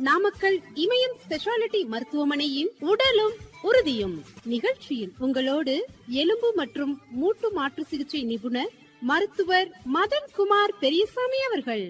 நாமக்கல் இமயம் speciality மருத்துவமனையின் உடலும் உறுதியும் நிகழ்ச்சியில் உங்களோடு எலும்பு மற்றும் மூட்டு மாற்று சிகிச்சை நிபுணர் மருத்துவர் மதன் குமார் பெரியசாமி அவர்கள்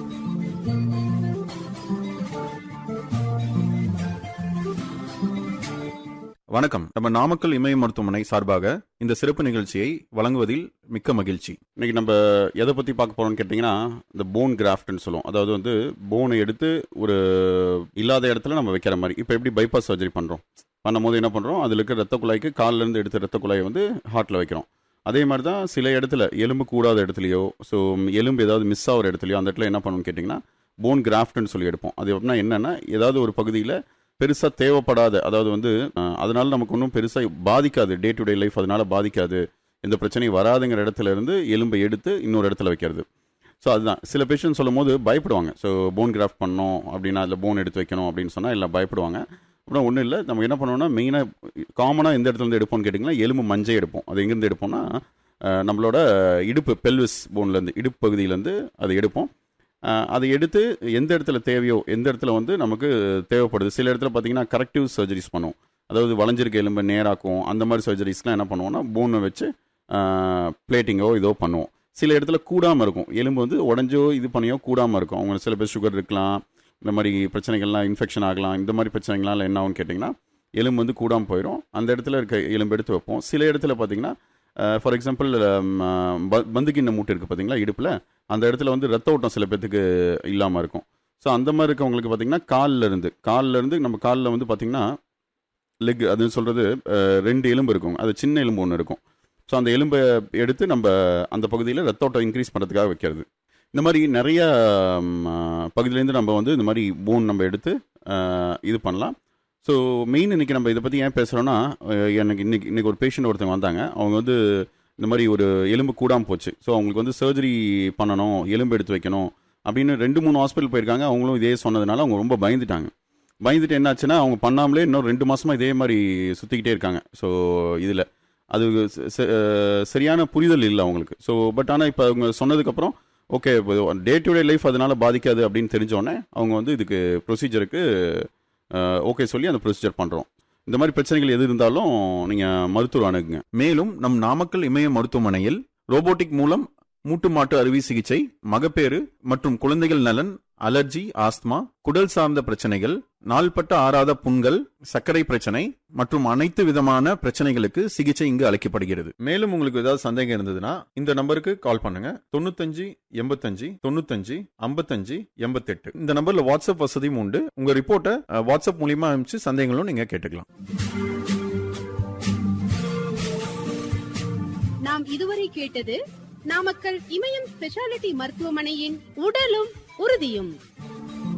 வணக்கம் நம்ம நாமக்கல் இமய மருத்துவமனை சார்பாக இந்த சிறப்பு நிகழ்ச்சியை வழங்குவதில் மிக்க மகிழ்ச்சி இன்னைக்கு நம்ம எதை பத்தி பார்க்க போறோம்னு கேட்டிங்கன்னா இந்த போன் கிராஃப்ட்னு சொல்லுவோம் அதாவது வந்து போனை எடுத்து ஒரு இல்லாத இடத்துல நம்ம வைக்கிற மாதிரி இப்போ எப்படி பைபாஸ் சர்ஜரி பண்றோம் பண்ணும்போது என்ன பண்றோம் அதுல இருக்க ரத்த குழாய்க்கு கால்ல இருந்து எடுத்த ரத்த குழாயை வந்து ஹார்ட்ல வைக்கிறோம் அதே மாதிரி தான் சில இடத்துல எலும்பு கூடாத இடத்துலையோ ஸோ எலும்பு ஏதாவது மிஸ் ஆகிற இடத்துலையோ அந்த இடத்துல என்ன பண்ணணும்னு கேட்டிங்கன்னா போன் கிராஃப்ட்னு சொல்லி எடுப்போம் அது அப்படின்னா என்னன்னா ஏதாவது ஒரு பகுதியில் பெருசாக தேவைப்படாத அதாவது வந்து அஹ், அதனால நமக்கு ஒன்றும் பெருசாக பாதிக்காது டே டு டே லைஃப் அதனால பாதிக்காது எந்த பிரச்சனையும் வராதுங்கிற இடத்துல இருந்து எலும்பை எடுத்து இன்னொரு இடத்துல வைக்கிறது ஸோ அதுதான் சில பேஷண்ட் சொல்லும் போது பயப்படுவாங்க ஸோ போன் கிராஃப்ட் பண்ணோம் அப்படின்னா அதில் போன் எடுத்து வைக்கணும் அப்படின்னு சொன்னால் எல்லாம் பயப்படுவாங்க அப்புறம் ஒன்றும் இல்லை நம்ம என்ன பண்ணுவோம்னா மெயினாக காமனாக எந்த இடத்துல இருந்து எடுப்போம்னு கேட்டிங்கன்னா எலும்பு மஞ்சை எடுப்போம் அது எங்கேருந்து எடுப்போம்னா அஹ், நம்மளோட இடுப்பு பெல்விஸ் போன்லேருந்து இடுப்பு பகுதியிலேருந்து அதை எடுப்போம் அஹ், அதை எடுத்து எந்த இடத்துல தேவையோ எந்த இடத்துல வந்து நமக்கு தேவைப்படுது சில இடத்துல பார்த்தீங்கன்னா கரெக்டிவ் சர்ஜரிஸ் பண்ணுவோம் அதாவது வளைஞ்சிருக்க எலும்பை நேராக்கும் அந்த மாதிரி சர்ஜரிஸ்லாம் என்ன பண்ணுவோம்னா போனை வச்சு பிளேட்டிங்கோ இதோ பண்ணுவோம் சில இடத்துல கூடாமல் இருக்கும் எலும்பு வந்து உடஞ்சோ இது பண்ணியோ கூடாமல் இருக்கும் அவங்க சில பேர் சுகர் இருக்கலாம் இந்த மாதிரி பிரச்சனைகள்லாம் இன்ஃபெக்ஷன் ஆகலாம் இந்த மாதிரி பிரச்சனைகள்லாம் என்ன ஆகும்னு கேட்டிங்கன்னா எலும்பு வந்து கூடாமல் போயிடும் அந்த இடத்துல இருக்க எலும்பு எடுத்து வைப்போம் சில இடத்துல பார்த்தீங்கன்னா ஃபார் எக்ஸாம்பிள் பந்துக்கிண்ண மூட்டு இருக்குது பார்த்தீங்களா இடுப்பில் அந்த இடத்துல வந்து ரத்த ஓட்டம் சில பேர்த்துக்கு இல்லாமல் இருக்கும் ஸோ அந்த மாதிரி இருக்கவங்களுக்கு பார்த்தீங்கன்னா கால்ல இருந்து கால்ல இருந்து நம்ம காலில் வந்து பார்த்தீங்கன்னா லெக் அது சொல்கிறது ரெண்டு எலும்பு இருக்கும் அது சின்ன எலும்பு ஒன்று இருக்கும் ஸோ அந்த எலும்பை எடுத்து நம்ம அந்த பகுதியில் ரத்த ஓட்டம் இன்க்ரீஸ் பண்ணுறதுக்காக வைக்கிறது இந்த மாதிரி நிறைய ம், ஆ, பகுதியிலேருந்து நம்ம வந்து இந்த மாதிரி போன் நம்ம எடுத்து ஆ, இது பண்ணலாம் ஸோ மெயின் இன்னைக்கு நம்ம இதை பற்றி ஏன் பேசுகிறோன்னா எனக்கு இன்னைக்கு இன்னைக்கு ஒரு பேஷண்ட் ஒருத்தவங்க வந்தாங்க அவங்க வந்து இந்த மாதிரி ஒரு எலும்பு கூடாமல் போச்சு ஸோ அவங்களுக்கு வந்து சர்ஜரி பண்ணணும் எலும்பு எடுத்து வைக்கணும் அப்படின்னு ரெண்டு மூணு ஹாஸ்பிட்டல் போயிருக்காங்க அவங்களும் இதே சொன்னதுனால அவங்க ரொம்ப பயந்துட்டாங்க பயந்துட்டு என்னாச்சுன்னா அவங்க பண்ணாமலே இன்னும் ரெண்டு மாசமா இதே மாதிரி சுற்றிக்கிட்டே இருக்காங்க ஸோ இதில் அது ச- ச- அஹ் சரியான புரிதல் இல்லை அவங்களுக்கு ஸோ பட் ஆனால் இப்போ அவங்க சொன்னதுக்கப்புறம் okay day to day life அதனால பாதிக்காது அப்படின்னு தெரிஞ்சோடனே அவங்க வந்து இதுக்கு ப்ரொசீஜருக்கு ஓகே சொல்லி அந்த ப்ரொசீஜர் பண்ணுறோம் இந்த மாதிரி பிரச்சனைகள் எது இருந்தாலும் நீங்கள் மருத்துவர் அணுகுங்க மேலும் நம் நாமக்கல் இமய மருத்துவமனையில் ரோபோட்டிக் மூலம் மூட்டு மாட்டு அறுவை சிகிச்சை மகப்பேறு மற்றும் குழந்தைகள் நலன் அலர்ஜி ஆஸ்துமா குடல் சார்ந்த பிரச்சனைகள் நாள்பட்ட ஆறாத புண்கள் சர்க்கரை பிரச்சனை மற்றும் அனைத்து விதமான பிரச்சனைகளுக்கு சிகிச்சை இங்கு அளிக்கப்படுகிறது மேலும் உங்களுக்கு ஏதாவது சந்தேகம் இருந்ததுன்னா இந்த நம்பருக்கு கால் பண்ணுங்க தொண்ணூத்தஞ்சு எண்பத்தஞ்சு தொண்ணூத்தஞ்சு ஐம்பத்தஞ்சு எண்பத்தெட்டு இந்த நம்பர்ல வாட்ஸ்அப் வசதியும் உண்டு உங்க ரிப்போர்ட்டை அஹ், வாட்ஸ்அப் மூலியமா அனுப்பிச்சு சந்தேகங்களும் நீங்க கேட்டுக்கலாம் நாம் இதுவரை கேட்டது நாமக்கல் இமயம் ஸ்பெஷாலிட்டி மருத்துவமனையின் உடலும் உறுதியும்